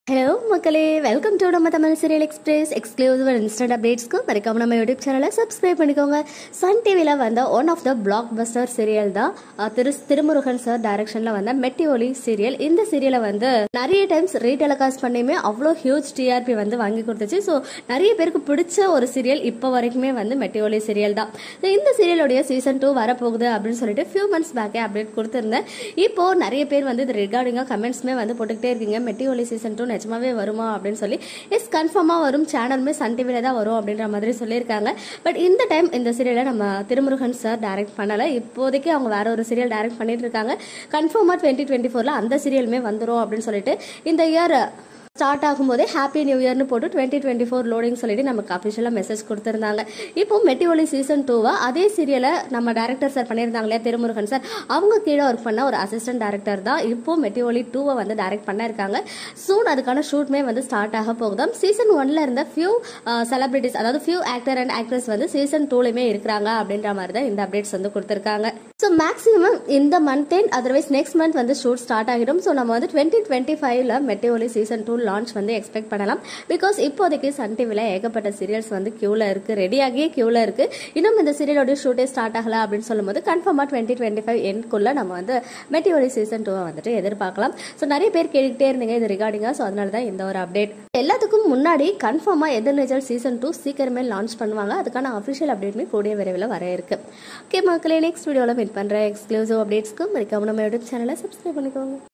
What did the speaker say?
hello மக்களே welcome to நம்ம Tamil serial express exclusive instant அப்டேட்ஸ்க்கு மறக்காம நம்ம யூடியூப் சேனலை சப்ஸ்கிரைப் பண்ணிக்கோங்க சன் டிவியில் வந்த one of the blockbuster serial தான் அஹ், திரு திருமுருகன் சார் டைரக்ஷனில் வந்த மெட்டி ஒலி சீரியல் இந்த சீரியலை வந்து நிறைய டைம்ஸ் ரீடெலிகாஸ்ட் பண்ணியுமே அவ்வளோ ஹியூஜ் டிஆர்பி வந்து வாங்கி கொடுத்துச்சு ஸோ நிறைய பேருக்கு பிடிச்ச ஒரு சீரியல் இப்போ வரைக்குமே வந்து மெட்டி ஒலி சீரியல் தான் So, இந்த சீரியலுடைய சீசன் டூ வரப்போகுது அப்படின்னு சொல்லிட்டு ஃபியூ மந்த்ஸ் பேக்கே அப்டேட் கொடுத்துருந்தேன் இப்போ நிறைய பேர் வந்து இது ரிகார்டிங்காக கமெண்ட்ஸ்மே வந்து போட்டுக்கிட்டே இருக்கீங்க மெட்டி ஒலி சீசன் டூ நிஜமாவே வருமா அப்படின்னு சொல்லி எஸ் கன்ஃபார்மாக வரும் சேனலுமே சன் டிவியில் தான் வரும் அப்படின்ற மாதிரி சொல்லியிருக்காங்க பட் இந்த டைம் இந்த சீரியலை நம்ம திருமுருகன் சார் டைரக்ட் பண்ணலை இப்போதைக்கு அவங்க வேற ஒரு சீரியல் டைரக்ட் பண்ணிட்டு இருக்காங்க கன்ஃபார்மாக டுவெண்ட்டி டுவெண்ட்டி ஃபோரில் அந்த சீரியலுமே வந்துடும் அப்படின்னு சொல்லிட்டு இந்த இயர் ஸ்டார்ட் ஆகும்போதே ஹாப்பி நியூ இயர்னு போட்டு டுவெண்ட்டி டுவெண்ட்டி ஃபோர் லோடிங் சொல்லிட்டு நமக்கு அஃபிஷியலாக மெசேஜ் கொடுத்துருந்தாங்க இப்போ மெட்டி ஒலி சீசன் டூவா அதே சீரியலை நம்ம டேரக்டர் சார் பண்ணியிருந்தாங்க இல்லையா திருமுருகன் சார் அவங்க கீழே ஒர்க் பண்ண ஒரு அசிஸ்டன்ட் டேரக்டர் தான் இப்போ மெட்டி ஒலி டூவை வந்து டைரக்ட் பண்ண இருக்காங்க சூன் அதுக்கான ஷூட்மே வந்து ஸ்டார்ட் ஆக போகுதாம் சீசன் ஒன்ல இருந்த ஃபியூ செலிபிரிட்டிஸ் அதாவது ஃபியூ ஆக்டர் அண்ட் ஆக்ட்ரஸ் வந்து சீசன் டூலையுமே இருக்கிறாங்க அப்படின்ற மாதிரி தான் இந்த அப்டேட்ஸ் வந்து கொடுத்துருக்காங்க ஸோ மேக்ஸிமம் இந்த month end otherwise next month வந்து ஷூட் ஸ்டார்ட் ஆகிடும் ஸோ நம்ம வந்து டுவெண்ட்டி டுவெண்ட்டி ஃபைவ்ல Metti Oli season two launch வந்து எக்ஸ்பெக்ட் பண்ணலாம் பிகாஸ் இப்போதைக்கு சன் டிவியில் ஏகப்பட்ட சீரியல்ஸ் வந்து கியூவில் இருக்கு ரெடியாகியே கியூவில் இருக்கு இன்னும் இந்த சீரியலோட ஷூட்டே ஸ்டார்ட் ஆகல அப்படின்னு சொல்லும்போது கன்ஃபார்மாக டுவெண்ட்டி டுவெண்ட்டி ஃபைவ் எண்ட்குள்ள நம்ம வந்து மெட்டி ஒலி சீசன் டூவை வந்துட்டு எதிர்பார்க்கலாம் ஸோ நிறைய பேர் கேட்டுக்கிட்டே இருந்தீங்க இது ரிகார்டிங்காக ஸோ அதனால தான் இந்த ஒரு அப்டேட் எல்லாத்துக்கும் முன்னாடி கன்ஃபார்மாக எதிர்நீச்சல் சீசன் டூ சீக்கிரமே லான்ச் பண்ணுவாங்க அதுக்கான அஃபிஷியல் அப்டேட்மே கூடிய விரைவில் வர இருக்கு ஓகே மக்களே நெக்ஸ்ட் வீடியோவில் மீட் பண்ணுறேன் எக்ஸ்க்ளூசிவ் அப்டேட்ஸ்க்கு மறக்காம நம்ம யூடியூப் சேனலை சப்ஸ்கிரைப் பண்ணிக்கோங்க